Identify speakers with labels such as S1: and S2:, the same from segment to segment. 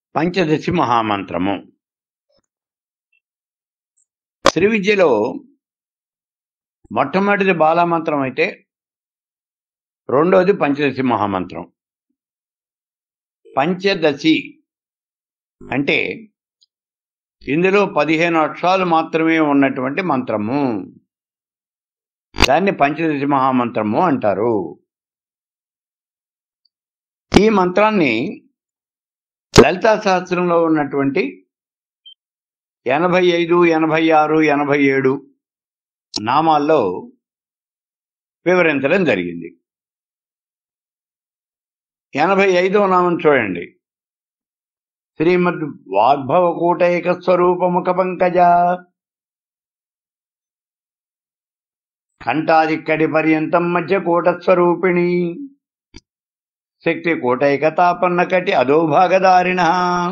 S1: పంచదశి మహామంత్రము శ్రీ విద్యలో మొట్టమొదటిది బాలామంత్రం అయితే రెండోది పంచదశి మహామంత్రం పంచదశి అంటే ఇందులో పదిహేను అక్షరాలు మాత్రమే ఉన్నటువంటి మంత్రము దాన్ని పంచదశి మహామంత్రము అంటారు ఈ మంత్రాన్ని లలితా శాస్త్రంలో ఉన్నటువంటి ఎనభై ఐదు ఎనభై ఆరు ఎనభై ఏడు నామాల్లో వివరించడం జరిగింది ఎనభై ఐదో నామం చూడండి శ్రీమద్ వాగ్భవ కూటైక స్వరూపముఖ పంకజ కంఠాదిక్కడి పర్యంతం మధ్య కూట స్వరూపిణి శక్తి కోటైక తాపన్న కటి అధోభాగదారిణ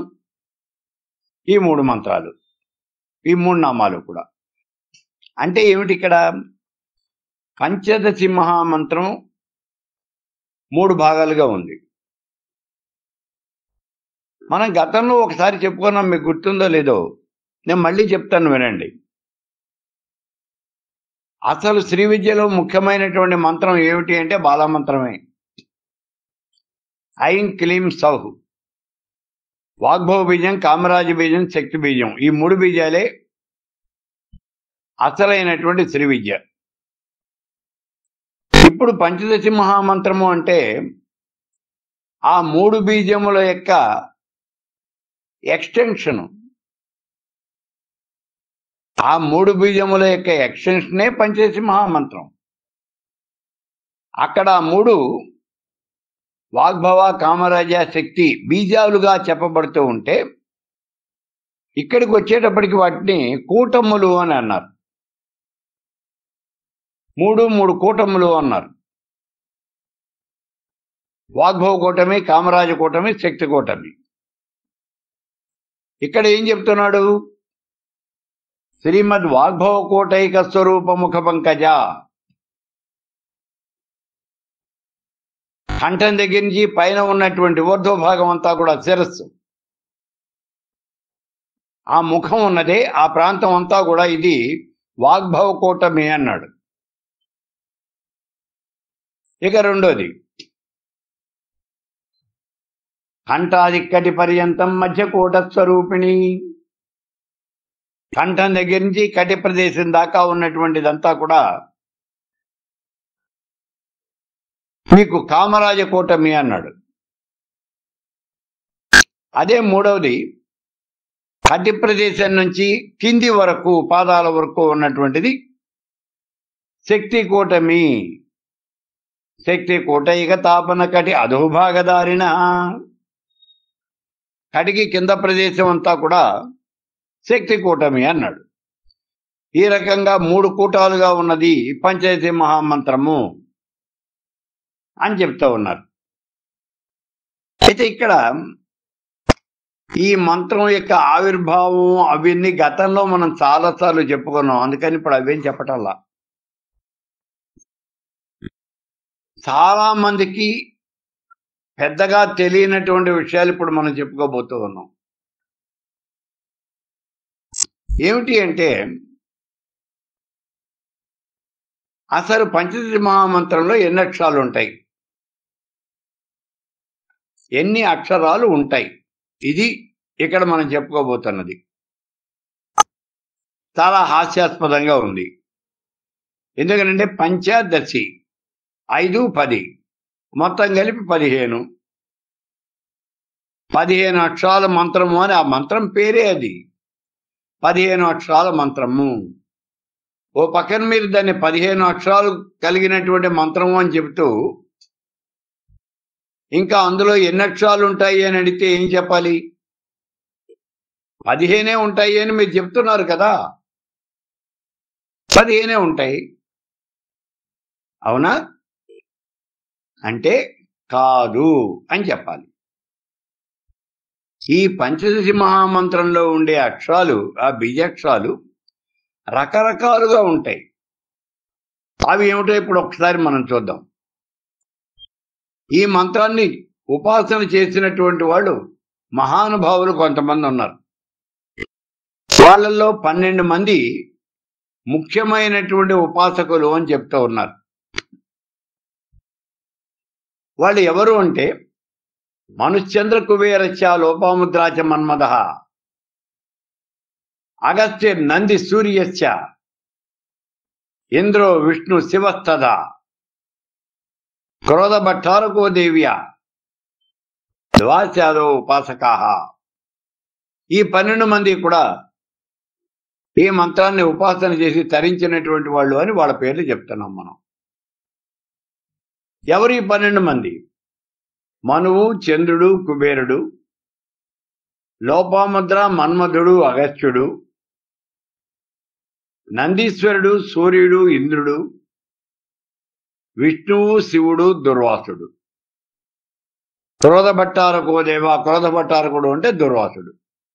S1: ఈ మూడు మంత్రాలు ఈ మూడు నామాలు కూడా అంటే ఏమిటి ఇక్కడ పంచదశి మహామంత్రం మూడు భాగాలుగా ఉంది మనం గతంలో ఒకసారి చెప్పుకున్నాం మీకు గుర్తుందో లేదో నేను మళ్ళీ చెప్తాను వినండి అసలు శ్రీ విద్యలో ముఖ్యమైనటువంటి మంత్రం ఏమిటి అంటే బాలమంత్రమే ఐం క్లీం సౌహ్ వాగ్భవ బీజం కామరాజ బీజం శక్తి బీజం ఈ మూడు బీజాలే అసలైనటువంటి శ్రీ విద్య ఇప్పుడు పంచదశి మహామంత్రము అంటే ఆ మూడు బీజముల యొక్క ఎక్స్టెన్షన్ ఆ మూడు బీజముల యొక్క ఎక్స్టెన్షనే పంచదశి మహామంత్రం అక్కడ ఆ మూడు వాగ్భవ కామరాజ శక్తి బీజాలుగా చెప్పబడుతూ ఉంటే ఇక్కడికి వచ్చేటప్పటికి వాటిని కూటములు అని అన్నారు మూడు మూడు కూటములు అన్నారు వాగ్భవ కూటమి కామరాజ కూటమి శక్తి కూటమి ఇక్కడ ఏం చెప్తున్నాడు శ్రీమద్ వాగ్భవ కోటైక స్వరూప ముఖ పంకజ కంఠం దగ్గర నుంచి పైన ఉన్నటువంటి ఊర్ధ్వ భాగం అంతా కూడా శిరస్సు ఆ ముఖం ఉన్నదే ఆ ప్రాంతం అంతా కూడా ఇది వాగ్భవ కూటమి అన్నాడు ఇక రెండోది కంఠాదిక్కటి పర్యంతం మధ్య కూట స్వరూపిణి కంఠం దగ్గర నుంచి కటి ప్రదేశం దాకా ఉన్నటువంటిదంతా కూడా మీకు కామరాజ కూటమి అన్నాడు అదే మూడవది కటి ప్రదేశం నుంచి కింది వరకు పాదాల వరకు ఉన్నటువంటిది శక్తి కూటమి శక్తి కూటైక తాపన కటి అధోభాగదారిన కటికి కింద ప్రదేశం అంతా కూడా శక్తి కూటమి అన్నాడు ఈ రకంగా మూడు కూటాలుగా ఉన్నది పంచాయతీ మహామంత్రము అని చెప్తా ఉన్నారు అయితే ఇక్కడ ఈ మంత్రం యొక్క ఆవిర్భావం అవన్నీ గతంలో మనం చాలాసార్లు చెప్పుకున్నాం అందుకని ఇప్పుడు అవేం చెప్పటల్లా చాలా మందికి పెద్దగా తెలియనటువంటి విషయాలు ఇప్పుడు మనం చెప్పుకోబోతూ ఉన్నాం ఏమిటి అంటే అసలు పంచదశి మహామంత్రంలో ఎన్ని అక్షరాలు ఉంటాయి ఎన్ని అక్షరాలు ఉంటాయి ఇది ఇక్కడ మనం చెప్పుకోబోతున్నది చాలా హాస్యాస్పదంగా ఉంది ఎందుకంటే పంచదశి ఐదు పది మొత్తం కలిపి పదిహేను పదిహేను అక్షరాల మంత్రము అని ఆ మంత్రం పేరే అది పదిహేను అక్షరాల మంత్రము ఓ పక్కన మీరు దాన్ని పదిహేను అక్షరాలు కలిగినటువంటి మంత్రము అని చెబుతూ ఇంకా అందులో ఎన్ని అక్షరాలు ఉంటాయి అని అడిగితే ఏం చెప్పాలి పదిహేనే ఉంటాయి అని మీరు చెప్తున్నారు కదా పదిహేనే ఉంటాయి అవునా అంటే కాదు అని చెప్పాలి ఈ పంచదశి మహామంత్రంలో ఉండే అక్షరాలు ఆ బీజాక్షరాలు రకరకాలుగా ఉంటాయి అవి ఏమిటో ఇప్పుడు ఒకసారి మనం చూద్దాం ఈ మంత్రాన్ని ఉపాసన చేసినటువంటి వాళ్ళు మహానుభావులు కొంతమంది ఉన్నారు వాళ్ళల్లో పన్నెండు మంది ముఖ్యమైనటువంటి ఉపాసకులు అని చెప్తూ ఉన్నారు వాళ్ళు ఎవరు అంటే మనుశ్చంద్ర కుబేరచ్చ లోపాముద్రాచ మన్మద అగస్త్య నంది సూర్యశ్చ ఇంద్రో విష్ణు శివస్తద క్రోధ భట్టారకో దేవ్య ద్వాశాదో ఉపాసకా ఈ పన్నెండు మంది కూడా ఈ మంత్రాన్ని ఉపాసన చేసి తరించినటువంటి వాళ్ళు అని వాళ్ళ పేర్లు చెప్తున్నాం మనం ఎవరు ఈ పన్నెండు మంది మనువు చంద్రుడు కుబేరుడు లోపాముద్ర మన్మధుడు అగస్త్యుడు నందీశ్వరుడు సూర్యుడు ఇంద్రుడు విష్ణువు శివుడు దుర్వాసుడు క్రోధ భట్టారకో దేవ క్రోధ భట్టారకుడు అంటే దుర్వాసుడు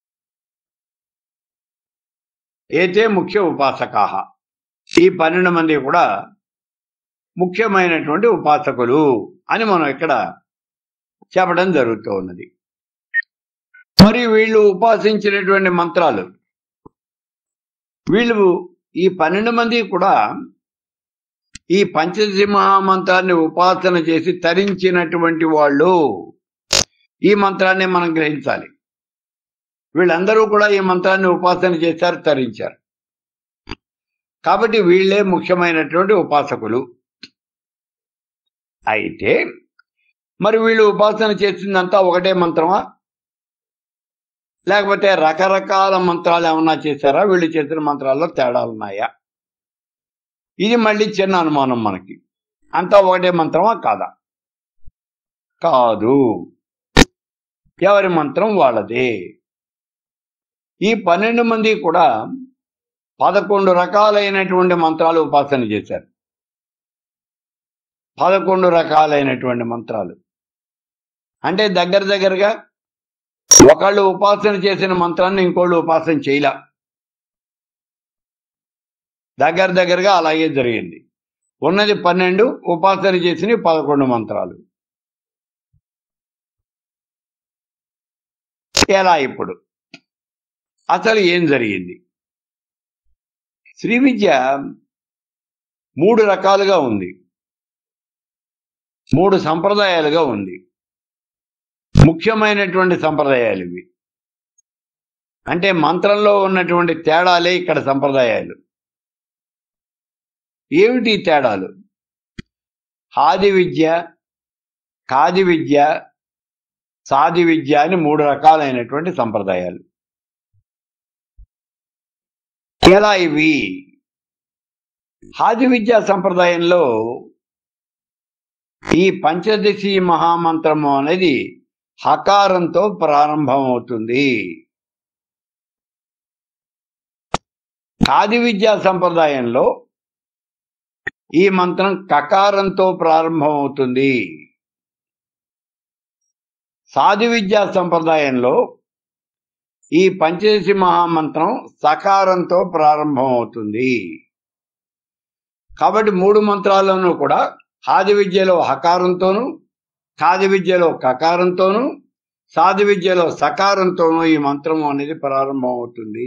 S1: ఏతే ముఖ్య ఉపాసకా ఈ పన్నెండు మంది కూడా ముఖ్యమైనటువంటి ఉపాసకులు అని మనం ఇక్కడ చెప్పడం జరుగుతూ ఉన్నది మరి వీళ్ళు ఉపాసించినటువంటి మంత్రాలు వీళ్ళు ఈ పన్నెండు మంది కూడా ఈ పంచదశి మహామంత్రాన్ని ఉపాసన చేసి తరించినటువంటి వాళ్ళు ఈ మంత్రాన్ని మనం గ్రహించాలి వీళ్ళందరూ కూడా ఈ మంత్రాన్ని ఉపాసన చేశారు తరించారు కాబట్టి వీళ్ళే ముఖ్యమైనటువంటి ఉపాసకులు అయితే మరి వీళ్ళు ఉపాసన చేసిందంతా ఒకటే మంత్రమా లేకపోతే రకరకాల మంత్రాలు ఏమన్నా చేశారా వీళ్ళు చేసిన మంత్రాల్లో తేడాలు ఉన్నాయా ఇది మళ్ళీ చిన్న అనుమానం మనకి అంతా ఒకటే మంత్రమా కాదా కాదు ఎవరి మంత్రం వాళ్ళదే ఈ పన్నెండు మంది కూడా పదకొండు రకాలైనటువంటి మంత్రాలు ఉపాసన చేశారు పదకొండు రకాలైనటువంటి మంత్రాలు అంటే దగ్గర దగ్గరగా ఒకళ్ళు ఉపాసన చేసిన మంత్రాన్ని ఇంకోళ్ళు ఉపాసన చేయలే దగ్గర దగ్గరగా అలాగే జరిగింది ఉన్నది పన్నెండు ఉపాసన చేసిన పదకొండు మంత్రాలు ఎలా ఇప్పుడు అసలు ఏం జరిగింది శ్రీ విద్య మూడు రకాలుగా ఉంది మూడు సంప్రదాయాలుగా ఉంది ముఖ్యమైనటువంటి సంప్రదాయాలు ఇవి అంటే మంత్రంలో ఉన్నటువంటి తేడాలే ఇక్కడ సంప్రదాయాలు ఏమిటి ఈ తేడాలు ఆది విద్య కాది విద్య సాది విద్య అని మూడు రకాలైనటువంటి సంప్రదాయాలు ఎలా ఇవి ఆది విద్యా సంప్రదాయంలో ఈ పంచదశి మహామంత్రము అనేది హకారంతో ప్రారంభమవుతుంది కాది విద్యా సంప్రదాయంలో ఈ మంత్రం కకారంతో ప్రారంభమవుతుంది సాధు విద్యా సంప్రదాయంలో ఈ పంచదశి మహామంత్రం సకారంతో ప్రారంభమవుతుంది కాబట్టి మూడు మంత్రాలను కూడా ఆది విద్యలో హకారంతోనూ కాది విద్యలో కకారంతోనూ సాధు విద్యలో సకారంతోనూ ఈ మంత్రం అనేది ప్రారంభమవుతుంది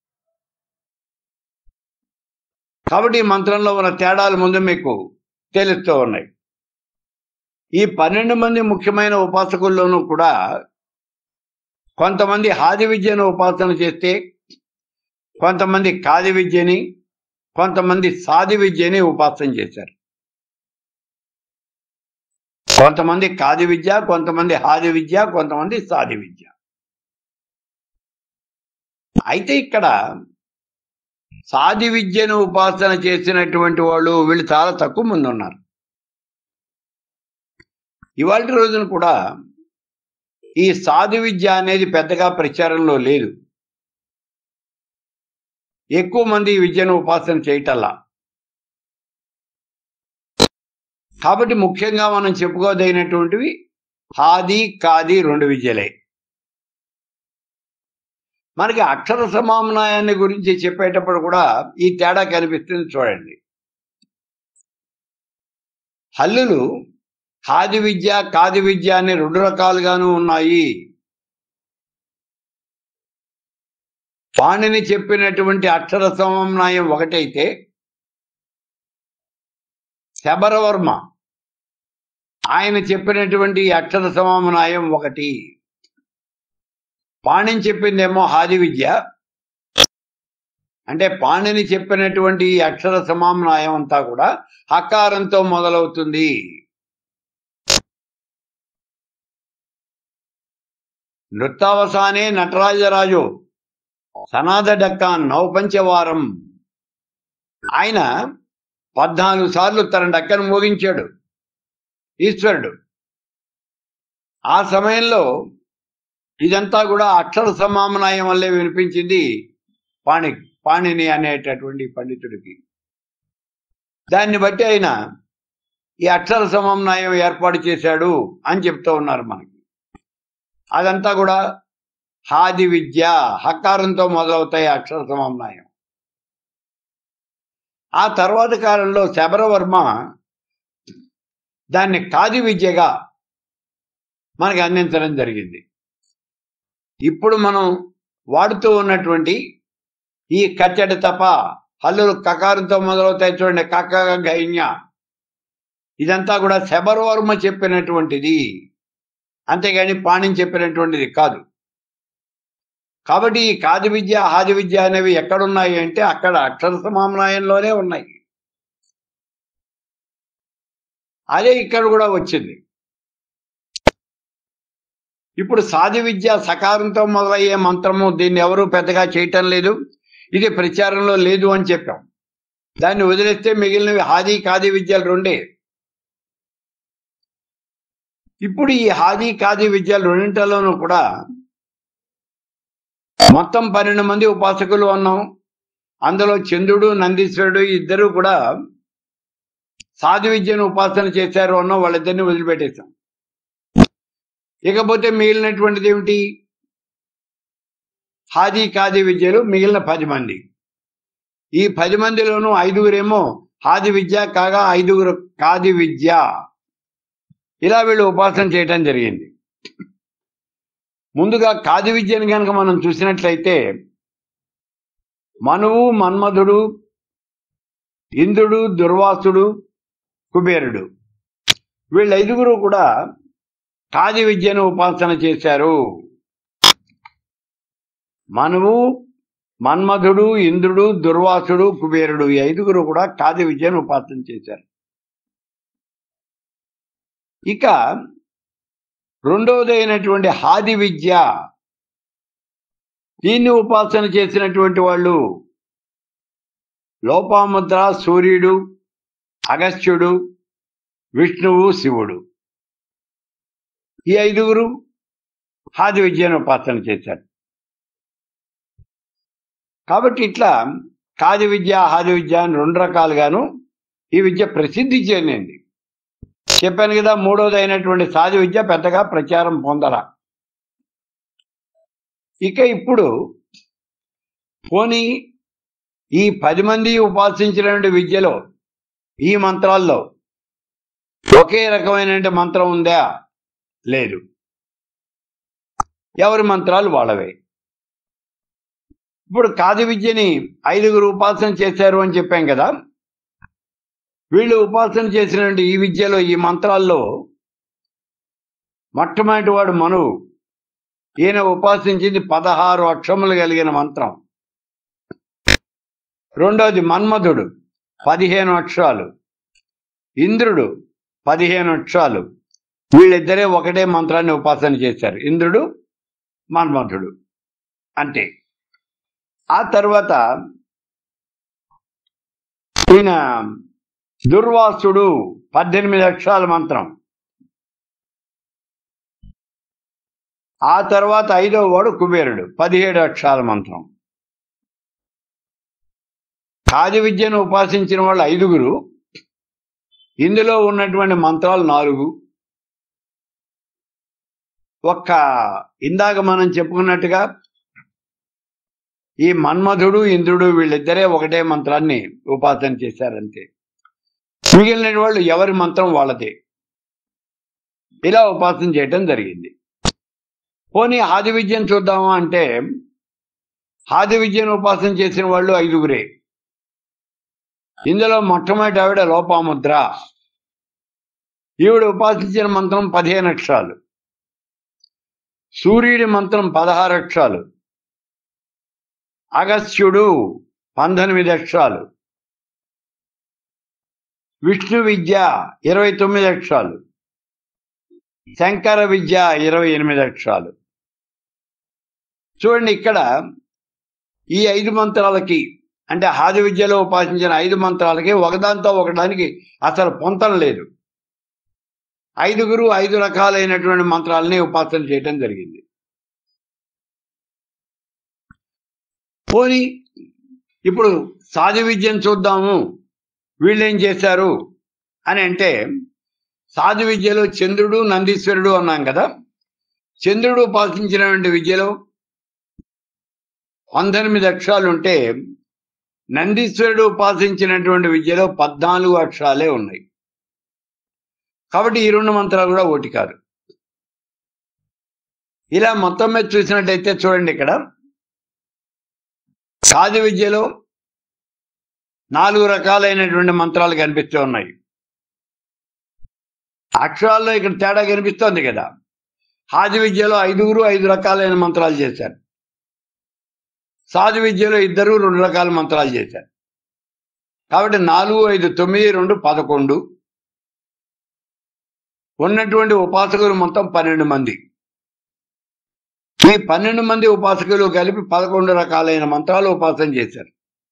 S1: కాబట్టి ఈ మంత్రంలో ఉన్న తేడాలు ముందు మీకు తెలుస్తూ ఉన్నాయి ఈ పన్నెండు మంది ముఖ్యమైన ఉపాసకుల్లోనూ కూడా కొంతమంది హాది విద్యను ఉపాసన చేస్తే కొంతమంది కాది విద్యని కొంతమంది సాది విద్యని ఉపాసన చేశారు కొంతమంది కాది విద్య కొంతమంది హాది విద్య కొంతమంది సాది విద్య అయితే ఇక్కడ సాది విద్యను ఉపాసన చేసినటువంటి వాళ్ళు వీళ్ళు చాలా తక్కువ మంది ఉన్నారు ఇవాళ రోజున కూడా ఈ సాధు విద్య అనేది పెద్దగా ప్రచారంలో లేదు ఎక్కువ మంది ఈ విద్యను ఉపాసన చేయటల్లా కాబట్టి ముఖ్యంగా మనం చెప్పుకోదగినటువంటివి హాది కాది రెండు విద్యలే మనకి అక్షర సమామ్నాయాన్ని గురించి చెప్పేటప్పుడు కూడా ఈ తేడా కనిపిస్తుంది చూడండి హల్లులు హాది విద్య కాది విద్య అని రెండు రకాలుగాను ఉన్నాయి పాణిని చెప్పినటువంటి అక్షర సమన్వయం ఒకటైతే శబరవర్మ ఆయన చెప్పినటువంటి ఈ అక్షర సమన్వయం ఒకటి పాణిని చెప్పిందేమో హాది విద్య అంటే పాణిని చెప్పినటువంటి ఈ అక్షర సమామ్నాయం అంతా కూడా హకారంతో మొదలవుతుంది నృత్తావసానే నటరాజరాజు సనాద డక్కాన్ నవపంచవారం ఆయన పద్నాలుగు సార్లు తన డక్కను మోగించాడు ఈశ్వరుడు ఆ సమయంలో ఇదంతా కూడా అక్షర సమామనాయం వల్లే వినిపించింది పాణి పాణిని అనేటటువంటి పండితుడికి దాన్ని బట్టి ఆయన ఈ అక్షర సమన్వయం ఏర్పాటు చేశాడు అని చెప్తూ ఉన్నారు మనకి అదంతా కూడా హాది విద్య హకారంతో మొదలవుతాయి అక్షర సమన్వయం ఆ తర్వాత కాలంలో శబరవర్మ దాన్ని కాది విద్యగా మనకి అందించడం జరిగింది ఇప్పుడు మనం వాడుతూ ఉన్నటువంటి ఈ కచ్చడి తప హల్లులు కకారంతో మొదలవుతాయి చూడండి కక్క గైన్య ఇదంతా కూడా శబరవర్మ చెప్పినటువంటిది అంతేగాని పాణిని చెప్పినటువంటిది కాదు కాబట్టి ఈ కాది విద్య హాది విద్య అనేవి ఎక్కడున్నాయి అంటే అక్కడ అక్షర సమామ్నాయంలోనే ఉన్నాయి అదే ఇక్కడ కూడా వచ్చింది ఇప్పుడు సాధి విద్య సకారంతో మొదలయ్యే మంత్రము దీన్ని ఎవరు పెద్దగా చేయటం లేదు ఇది ప్రచారంలో లేదు అని చెప్పాం దాన్ని వదిలేస్తే మిగిలినవి హాది కాది విద్యలు రెండే ఇప్పుడు ఈ హాది కాది విద్యలు రెండింటిలోనూ కూడా మొత్తం పన్నెండు మంది ఉపాసకులు ఉన్నాం అందులో చంద్రుడు నందీశ్వరుడు ఇద్దరు కూడా సాధు విద్యను ఉపాసన చేశారు అన్నాం వాళ్ళిద్దరిని వదిలిపెట్టేశాం ఇకపోతే మిగిలినటువంటిది ఏమిటి హాది కాది విద్యలు మిగిలిన పది మంది ఈ పది మందిలోనూ ఐదుగురేమో హాది విద్య కాగా ఐదుగురు కాది విద్య ఇలా వీళ్ళు ఉపాసన చేయటం జరిగింది ముందుగా కాది విద్యను కనుక మనం చూసినట్లయితే మనువు మన్మధుడు ఇంద్రుడు దుర్వాసుడు కుబేరుడు వీళ్ళ ఐదుగురు కూడా కాది విద్యను ఉపాసన చేశారు మనువు మన్మధుడు ఇంద్రుడు దుర్వాసుడు కుబేరుడు ఈ ఐదుగురు కూడా కాది విద్యను ఉపాసన చేశారు ఇక రెండవది అయినటువంటి హాది విద్య దీన్ని ఉపాసన చేసినటువంటి వాళ్ళు లోపాముద్ర సూర్యుడు అగస్త్యుడు విష్ణువు శివుడు ఈ ఐదుగురు హాది విద్యను ఉపాసన చేశారు కాబట్టి ఇట్లా కాది విద్య హాది విద్య అని రెండు రకాలుగాను ఈ విద్య ప్రసిద్ధి చెందింది చెప్పాను కదా మూడోది అయినటువంటి సాధు విద్య పెద్దగా ప్రచారం పొందల ఇక ఇప్పుడు పోనీ ఈ పది మంది ఉపాసించినటువంటి విద్యలో ఈ మంత్రాల్లో ఒకే రకమైనటువంటి మంత్రం ఉందా లేదు ఎవరి మంత్రాలు వాళ్ళవే ఇప్పుడు కాది విద్యని ఐదుగురు ఉపాసన చేశారు అని చెప్పాం కదా వీళ్ళు ఉపాసన చేసినటువంటి ఈ విద్యలో ఈ మంత్రాల్లో మొట్టమొదటి వాడు మనువు ఈయన ఉపాసించింది పదహారు అక్షములు కలిగిన మంత్రం రెండోది మన్మధుడు పదిహేను అక్షరాలు ఇంద్రుడు పదిహేను అక్షరాలు వీళ్ళిద్దరే ఒకటే మంత్రాన్ని ఉపాసన చేశారు ఇంద్రుడు మన్మధుడు అంతే ఆ తర్వాత ఈయన దుర్వాసుడు పద్దెనిమిది అక్షరాల మంత్రం ఆ తర్వాత ఐదవ వాడు కుబేరుడు పదిహేడు అక్షరాల మంత్రం కాది విద్యను ఉపాసించిన వాళ్ళు ఐదుగురు ఇందులో ఉన్నటువంటి మంత్రాలు నాలుగు ఒక్క ఇందాక మనం చెప్పుకున్నట్టుగా ఈ మన్మధుడు ఇంద్రుడు వీళ్ళిద్దరే ఒకటే మంత్రాన్ని ఉపాసన చేశారంతే మిగిలిన వాళ్ళు ఎవరి మంత్రం వాళ్ళదే ఇలా ఉపాసన చేయటం జరిగింది పోనీ ఆది విద్యను చూద్దామా అంటే ఆది విద్యను ఉపాసన చేసిన వాళ్ళు ఐదుగురే ఇందులో మొట్టమొదటి ఆవిడ లోపాముద్ర ఈవిడ ఉపాసించిన మంత్రం పదిహేను అక్షరాలు సూర్యుడి మంత్రం పదహారు అక్షరాలు అగస్త్యుడు పంతొమ్మిది అక్షరాలు విష్ణు విద్య ఇరవై తొమ్మిది అక్షరాలు శంకర విద్య ఇరవై ఎనిమిది అక్షరాలు చూడండి ఇక్కడ ఈ ఐదు మంత్రాలకి అంటే ఆది విద్యలో ఉపాసించిన ఐదు మంత్రాలకి ఒకదాంతో ఒకదానికి అసలు పొంతం లేదు ఐదుగురు ఐదు రకాలైనటువంటి మంత్రాలని ఉపాసన చేయటం జరిగింది పోని ఇప్పుడు సాధు విద్యను చూద్దాము వీళ్ళేం చేశారు అని అంటే సాధు విద్యలో చంద్రుడు నందీశ్వరుడు అన్నాం కదా చంద్రుడు ఉపాసించినటువంటి విద్యలో పంతొమ్మిది అక్షరాలు ఉంటే నందీశ్వరుడు ఉపాసించినటువంటి విద్యలో పద్నాలుగు అక్షరాలే ఉన్నాయి కాబట్టి ఈ రెండు మంత్రాలు కూడా ఓటి కాదు ఇలా మొత్తం మీద చూసినట్టయితే చూడండి ఇక్కడ సాధు విద్యలో నాలుగు రకాలైనటువంటి మంత్రాలు కనిపిస్తూ ఉన్నాయి అక్షరాల్లో ఇక్కడ తేడా కనిపిస్తోంది కదా ఆది విద్యలో ఐదుగురు ఐదు రకాలైన మంత్రాలు చేశారు సాధు విద్యలో ఇద్దరు రెండు రకాల మంత్రాలు చేశారు కాబట్టి నాలుగు ఐదు తొమ్మిది రెండు పదకొండు ఉన్నటువంటి ఉపాసకులు మొత్తం పన్నెండు మంది ఈ పన్నెండు మంది ఉపాసకులు కలిపి పదకొండు రకాలైన మంత్రాలు ఉపాసన చేశారు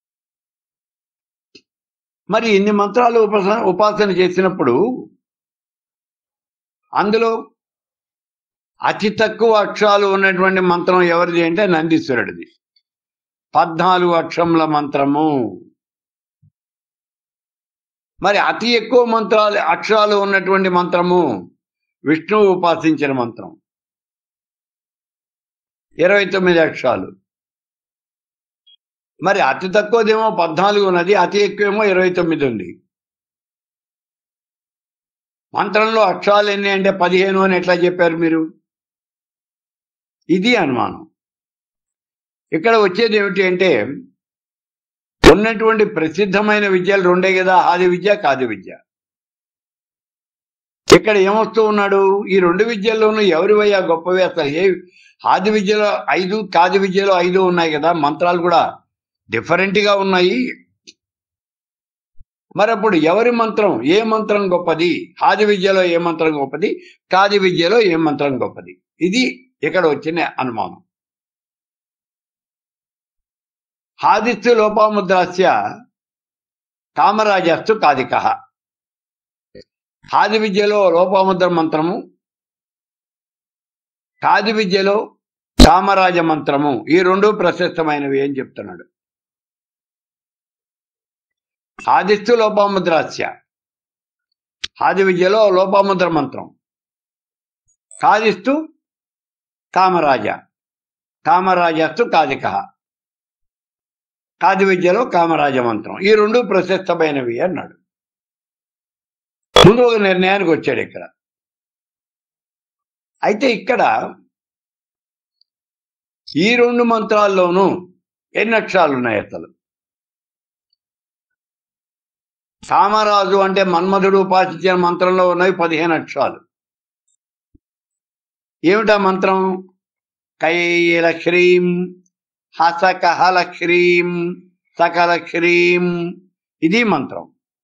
S1: మరి ఇన్ని మంత్రాలు ఉపాసన ఉపాసన చేసినప్పుడు అందులో అతి తక్కువ అక్షరాలు ఉన్నటువంటి మంత్రం ఎవరిది అంటే నందీశ్వరుడిది పద్నాలుగు అక్షరముల మంత్రము మరి అతి ఎక్కువ మంత్రాలు అక్షరాలు ఉన్నటువంటి మంత్రము విష్ణువు ఉపాసించిన మంత్రం ఇరవై తొమ్మిది అక్షరాలు మరి అతి తక్కువదేమో పద్నాలుగు ఉన్నది అతి ఎక్కువేమో ఇరవై తొమ్మిది ఉంది మంత్రంలో అక్షరాలు ఎన్ని అంటే పదిహేను అని ఎట్లా చెప్పారు మీరు ఇది అనుమానం ఇక్కడ వచ్చేది ఏమిటి అంటే ఉన్నటువంటి ప్రసిద్ధమైన విద్యలు రెండే కదా ఆది విద్య కాది విద్య ఇక్కడ ఏమొస్తూ ఉన్నాడు ఈ రెండు విద్యల్లోనూ ఎవరివయ్యా గొప్పవి అసలు ఏ ఆది విద్యలో ఐదు కాది విద్యలో ఐదు ఉన్నాయి కదా మంత్రాలు కూడా డిఫరెంట్ గా ఉన్నాయి మరి అప్పుడు ఎవరి మంత్రం ఏ మంత్రం గొప్పది ఆది విద్యలో ఏ మంత్రం గొప్పది కాది విద్యలో ఏ మంత్రం గొప్పది ఇది ఇక్కడ వచ్చిన అనుమానం హాదిస్తు లోపాముద్రాస్య కామరాజస్తు కాదిక ఆది విద్యలో లోపాముద్ర మంత్రము కాది విద్యలో కామరాజ మంత్రము ఈ రెండు ప్రశస్తమైనవి అని చెప్తున్నాడు ఆదిస్తు లోపాముద్రాస్య ఆది విద్యలో లోపాముద్ర మంత్రం కాదిస్తు కామరాజ కామరాజస్తు కాదిక కాది విద్యలో కామరాజ మంత్రం ఈ రెండు ప్రశస్తమైనవి అన్నాడు ముందు ఒక నిర్ణయానికి వచ్చాడు ఇక్కడ అయితే ఇక్కడ ఈ రెండు మంత్రాల్లోనూ ఎన్ని అక్షరాలు ఉన్నాయి అసలు కామరాజు అంటే మన్మధుడు ఉపాసించిన మంత్రంలో ఉన్నవి పదిహేను అక్షరాలు ఏమిటా మంత్రం కైల శ్రీం హసకహల శ్రీం సకల శ్రీం ఇది మంత్రం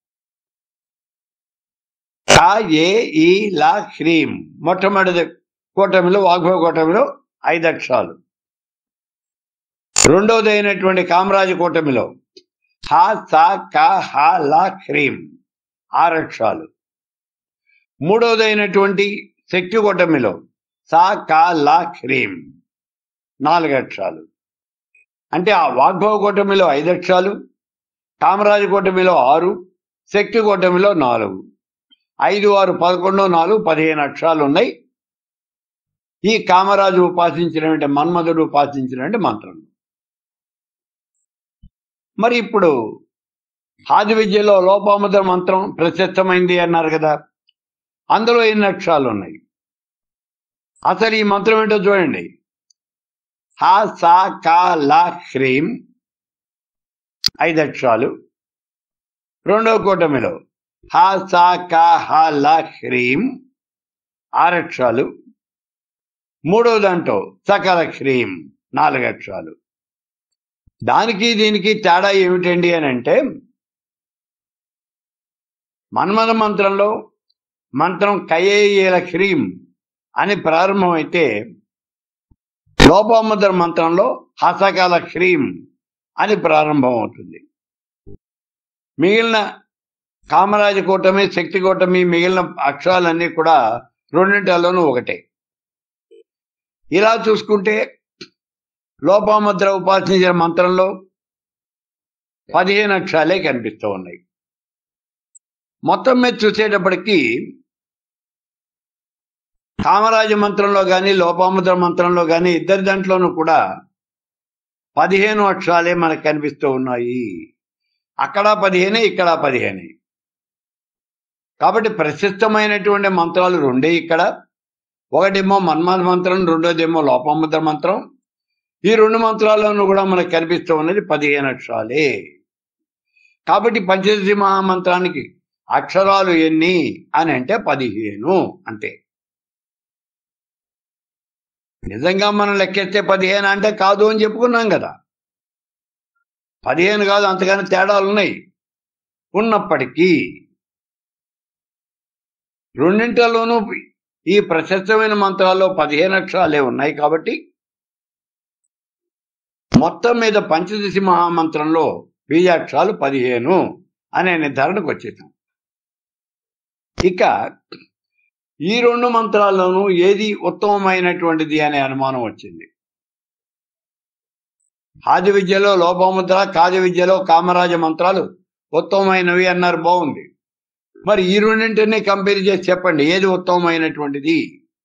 S1: కా ఏ ఈ లా శ్రీం మొట్టమొదటి కూటమిలో వాగ్భవ కూటమిలో ఐదు అక్షరాలు రెండవది అయినటువంటి కామరాజ కూటమిలో హ స క హ ల హ్రీం ఆరు అక్షరాలు మూడవది అయినటువంటి శక్తి కూటమిలో స క ల హ్రీం నాలుగు అక్షరాలు అంటే ఆ వాగ్భవ కూటమిలో ఐదు అక్షరాలు కామరాజ కూటమిలో ఆరు శక్తి కూటమిలో నాలుగు ఐదు ఆరు పదకొండు నాలుగు పదిహేను అక్షరాలు ఉన్నాయి ఈ కామరాజు ఉపాసించినటువంటి మన్మధుడు ఉపాసించినటువంటి మంత్రం మరి ఇప్పుడు ఆది విద్యలో లోపాముద్ర మంత్రం ప్రశస్తమైంది అన్నారు కదా అందులో ఎన్ని అక్షరాలు ఉన్నాయి అసలు ఈ మంత్రం ఏంటో చూడండి హా సా కా లా హ్రీం ఐదు అక్షరాలు రెండవ కూటమిలో హా సా కా హా లా హ్రీం ఆరు అక్షరాలు మూడవ దాంట్లో సకల హ్రీం నాలుగు అక్షరాలు దానికి దీనికి తేడా ఏమిటండి అని అంటే మన్మథ మంత్రంలో మంత్రం కయేయేల హ్రీం అని ప్రారంభమైతే లోపముద్ర మంత్రంలో హసకాల హ్రీం అని ప్రారంభం అవుతుంది మిగిలిన కామరాజ కూటమి శక్తి కూటమి మిగిలిన అక్షరాలన్నీ కూడా రెండింటిలోనూ ఒకటే ఇలా చూసుకుంటే లోపాముద్ర ఉపాసించిన మంత్రంలో పదిహేను అక్షరాలే కనిపిస్తూ ఉన్నాయి మొత్తం మీద చూసేటప్పటికి కామరాజ మంత్రంలో కానీ లోపాముద్ర మంత్రంలో కానీ ఇద్దరి దాంట్లోనూ కూడా పదిహేను అక్షరాలే మనకు కనిపిస్తూ ఉన్నాయి అక్కడ పదిహేనే ఇక్కడ పదిహేనే కాబట్టి ప్రశస్తమైనటువంటి మంత్రాలు రెండే ఇక్కడ ఒకటేమో మన్మథ మంత్రం రెండోదేమో లోపాముద్ర మంత్రం ఈ రెండు మంత్రాల్లోనూ కూడా మనకు కనిపిస్తూ ఉన్నది పదిహేను అక్షరాలే కాబట్టి పంచదశి మహామంత్రానికి అక్షరాలు ఎన్ని అని అంటే పదిహేను అంతే నిజంగా మనం లెక్కేస్తే పదిహేను అంటే కాదు అని చెప్పుకున్నాం కదా పదిహేను కాదు అంతగానే తేడాలు ఉన్నాయి ఉన్నప్పటికీ రెండింటిలోనూ ఈ ప్రశస్తమైన మంత్రాల్లో పదిహేను అక్షరాలే ఉన్నాయి కాబట్టి మొత్తం మీద పంచదశి మహామంత్రంలో బీజాక్షరాలు పదిహేను అనే నిర్ధారణకు వచ్చేసాం ఇక ఈ రెండు మంత్రాల్లోనూ ఏది ఉత్తమమైనటువంటిది అనే అనుమానం వచ్చింది ఆది విద్యలో లోపముద్ర కాజ విద్యలో కామరాజ మంత్రాలు ఉత్తమమైనవి అన్నారు బాగుంది మరి ఈ రెండింటిని కంపేర్ చేసి చెప్పండి ఏది ఉత్తమమైనటువంటిది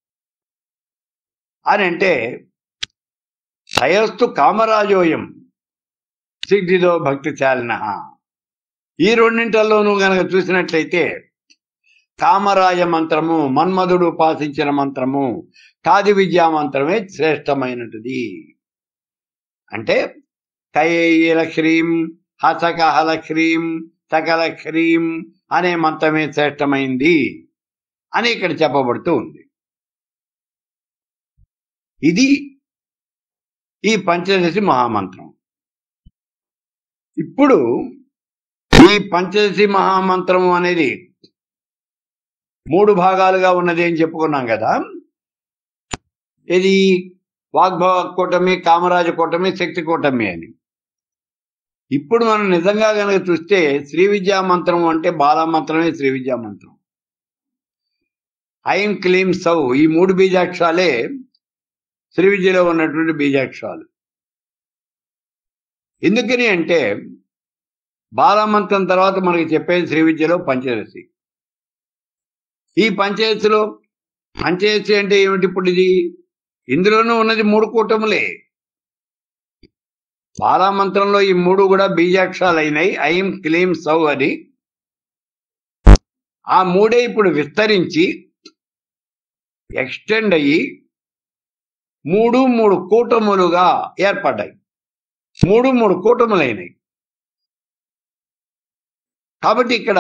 S1: అని అంటే సయస్తు కామరాజోయం సిద్ధిదో భక్తి చాలిన ఈ రెండింటిలోనూ గనక చూసినట్లయితే కామరాజ మంత్రము మన్మధుడు ఉపాసించిన మంత్రము కాది విద్యా మంత్రమే శ్రేష్టమైనది అంటే కయేల హ్రీం హసక హల హ్రీం సకల హ్రీం అనే మంత్రమే శ్రేష్టమైంది అని ఇక్కడ చెప్పబడుతూ ఉంది ఇది ఈ పంచదశి మహామంత్రం ఇప్పుడు ఈ పంచదశి మహామంత్రము అనేది మూడు భాగాలుగా ఉన్నది అని చెప్పుకున్నాం కదా ఇది వాగ్భవ కూటమి కామరాజ కూటమి శక్తి కూటమి అని ఇప్పుడు మనం నిజంగా కనుక చూస్తే శ్రీ విద్యా మంత్రం అంటే బాలా మంత్రమే శ్రీ విద్యా మంత్రం ఐం క్లీం సౌ ఈ మూడు బీజాక్షరాలే శ్రీ విద్యలో ఉన్నటువంటి బీజాక్షరాలు ఎందుకని అంటే బాలామంత్రం తర్వాత మనకి చెప్పేది శ్రీ విద్యలో పంచదశి ఈ పంచదశిలో పంచదశి అంటే ఏమిటి ఇప్పుడు ఇది ఇందులోనూ ఉన్నది మూడు కూటములే బాలామంత్రంలో ఈ మూడు కూడా బీజాక్షరాలు అయినాయి ఐం క్లీం సౌ అని ఆ మూడే ఇప్పుడు విస్తరించి ఎక్స్టెండ్ అయ్యి మూడు మూడు కూటములుగా ఏర్పడ్డాయి మూడు మూడు కూటములైనాయి కాబట్టి ఇక్కడ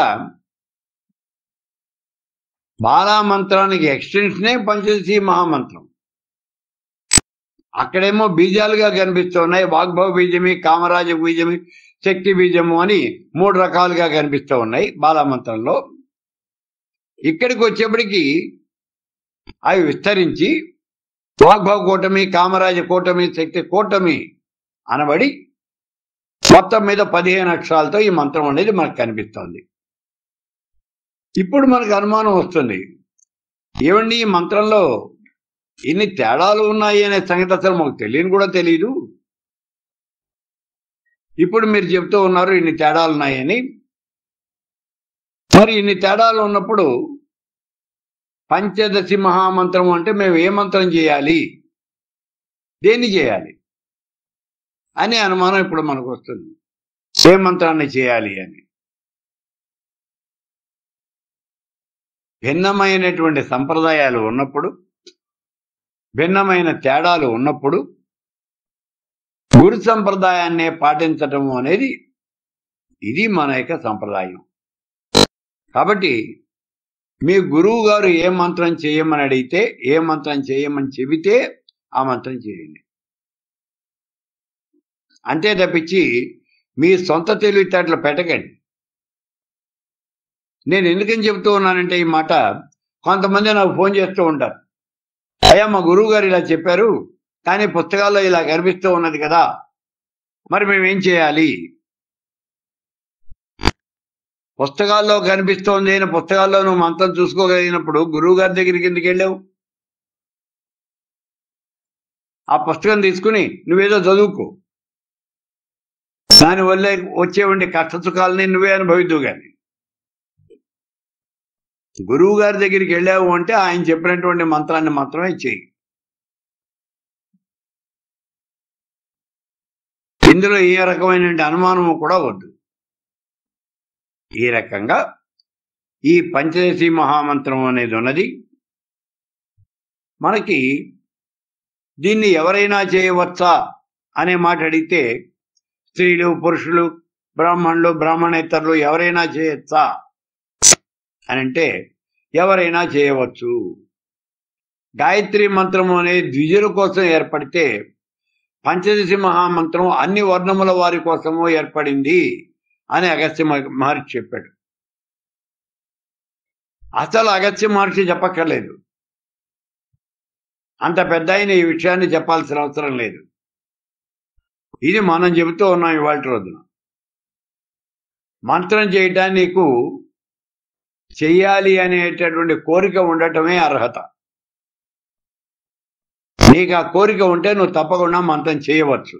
S1: బాలామంత్రానికి ఎక్స్టెన్షనే పంచదశి మహామంత్రం అక్కడేమో బీజాలుగా కనిపిస్తున్నాయి వాగ్భవ బీజమి కామరాజ బీజమి శక్తి బీజము అని మూడు రకాలుగా కనిపిస్తూ ఉన్నాయి బాలామంత్రంలో ఇక్కడికి వచ్చేప్పటికి అవి విస్తరించి వాగ్భవ కూటమి కామరాజ కూటమి శక్తి కూటమి అనబడి మొత్తం మీద పదిహేను అక్షరాలతో ఈ మంత్రం అనేది మనకు కనిపిస్తోంది ఇప్పుడు మనకు అనుమానం వస్తుంది ఏమండి ఈ మంత్రంలో ఇన్ని తేడాలు ఉన్నాయి అనే సంగతి అసలు మాకు తెలియని కూడా తెలియదు ఇప్పుడు మీరు చెప్తూ ఉన్నారు ఇన్ని తేడాలు ఉన్నాయని మరి ఇన్ని తేడాలు ఉన్నప్పుడు పంచదశి మహామంత్రం అంటే మేము ఏ మంత్రం చేయాలి దేన్ని చేయాలి అనే అనుమానం ఇప్పుడు మనకు వస్తుంది ఏ మంత్రాన్ని చేయాలి అని భిన్నమైనటువంటి సంప్రదాయాలు ఉన్నప్పుడు భిన్నమైన తేడాలు ఉన్నప్పుడు గురు సంప్రదాయాన్నే పాటించటం అనేది ఇది మన యొక్క సంప్రదాయం కాబట్టి మీ గురువు గారు ఏ మంత్రం చేయమని అడిగితే ఏ మంత్రం చేయమని చెబితే ఆ మంత్రం చేయండి అంతే తప్పించి మీ సొంత తెలివితేటలు పెట్టకండి నేను ఎందుకని చెబుతూ ఉన్నానంటే ఈ మాట కొంతమంది నాకు ఫోన్ చేస్తూ ఉంటారు అయ్యా మా గురువు గారు ఇలా చెప్పారు కానీ పుస్తకాల్లో ఇలా కనిపిస్తూ ఉన్నది కదా మరి మేమేం చేయాలి పుస్తకాల్లో కనిపిస్తోంది అయిన పుస్తకాల్లో నువ్వు మంత్రం చూసుకోగలిగినప్పుడు గురువు గారి దగ్గరికి ఎందుకు వెళ్ళావు ఆ పుస్తకం తీసుకుని నువ్వేదో చదువుకో దానివల్ల వచ్చేవంటి కష్ట సుఖాలని నువ్వే అనుభవిద్దు కానీ గురువు గారి దగ్గరికి వెళ్ళావు అంటే ఆయన చెప్పినటువంటి మంత్రాన్ని మాత్రమే చెయ్యి ఇందులో ఏ రకమైన అనుమానము కూడా వద్దు ఈ రకంగా ఈ పంచదశి మహామంత్రం అనేది ఉన్నది మనకి దీన్ని ఎవరైనా చేయవచ్చా అనే మాట అడిగితే స్త్రీలు పురుషులు బ్రాహ్మణులు బ్రాహ్మణేతరులు ఎవరైనా చేయొచ్చా అని అంటే ఎవరైనా చేయవచ్చు గాయత్రి మంత్రము అనేది ద్విజుల కోసం ఏర్పడితే పంచదశి మహామంత్రం అన్ని వర్ణముల వారి కోసము ఏర్పడింది అని అగస్త్య మహర్షి చెప్పాడు అసలు అగస్త్య మహర్షి చెప్పక్కర్లేదు అంత పెద్ద ఆయన ఈ విషయాన్ని చెప్పాల్సిన అవసరం లేదు ఇది మనం చెబుతూ ఉన్నాం ఇవాళ రోజున మంత్రం చేయటానికి నీకు చెయ్యాలి అనేటటువంటి కోరిక ఉండటమే అర్హత నీకు ఆ కోరిక ఉంటే నువ్వు తప్పకుండా మంత్రం చేయవచ్చు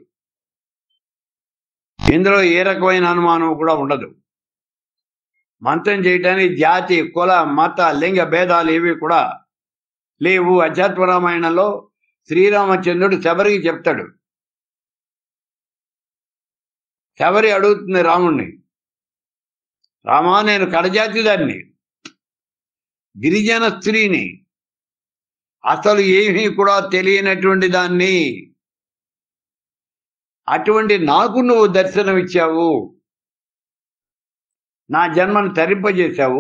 S1: ఇందులో ఏ రకమైన అనుమానం కూడా ఉండదు మంత్రం చేయటానికి జాతి కుల మత లింగ భేదాలు ఏవి కూడా లేవు అధ్యాత్మ రామాయణంలో శ్రీరామచంద్రుడు శబరికి చెప్తాడు శబరి అడుగుతుంది రాముణ్ణి రామా నేను కడజాతి దాన్ని గిరిజన స్త్రీని అసలు ఏమీ కూడా తెలియనటువంటి దాన్ని అటువంటి నాకు నువ్వు దర్శనమిచ్చావు నా జన్మను తరింపజేశావు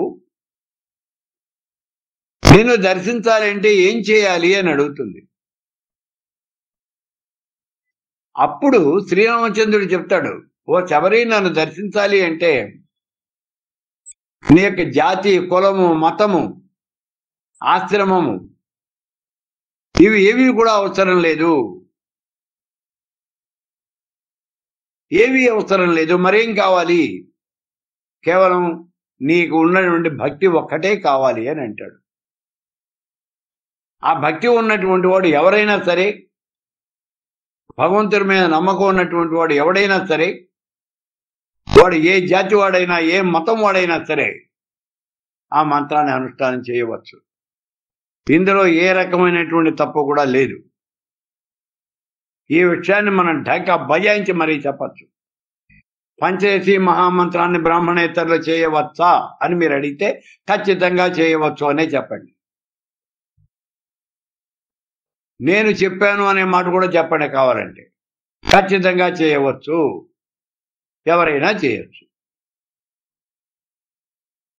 S1: నేను దర్శించాలంటే ఏం చేయాలి అని అడుగుతుంది అప్పుడు శ్రీరామచంద్రుడు చెప్తాడు ఓ శబరి నన్ను దర్శించాలి అంటే నీ యొక్క జాతి కులము మతము ఆశ్రమము ఇవి ఏవి కూడా అవసరం లేదు ఏవి అవసరం లేదు మరేం కావాలి కేవలం నీకు ఉన్నటువంటి భక్తి ఒక్కటే కావాలి అని అంటాడు ఆ భక్తి ఉన్నటువంటి వాడు ఎవరైనా సరే భగవంతుడి మీద నమ్మకం ఉన్నటువంటి వాడు ఎవడైనా సరే వాడు ఏ జాతి వాడైనా ఏ మతం వాడైనా సరే ఆ మంత్రాన్ని అనుష్ఠానం చేయవచ్చు ఇందులో ఏ రకమైనటువంటి తప్పు కూడా లేదు ఈ విషయాన్ని మనం ఢాకా బజాయించి మరీ చెప్పచ్చు పంచదశి మహామంత్రాన్ని బ్రాహ్మణేతరులు చేయవచ్చా అని మీరు అడిగితే ఖచ్చితంగా చేయవచ్చు అనే చెప్పండి నేను చెప్పాను అనే మాట కూడా చెప్పండి కావాలంటే ఖచ్చితంగా చేయవచ్చు ఎవరైనా చేయొచ్చు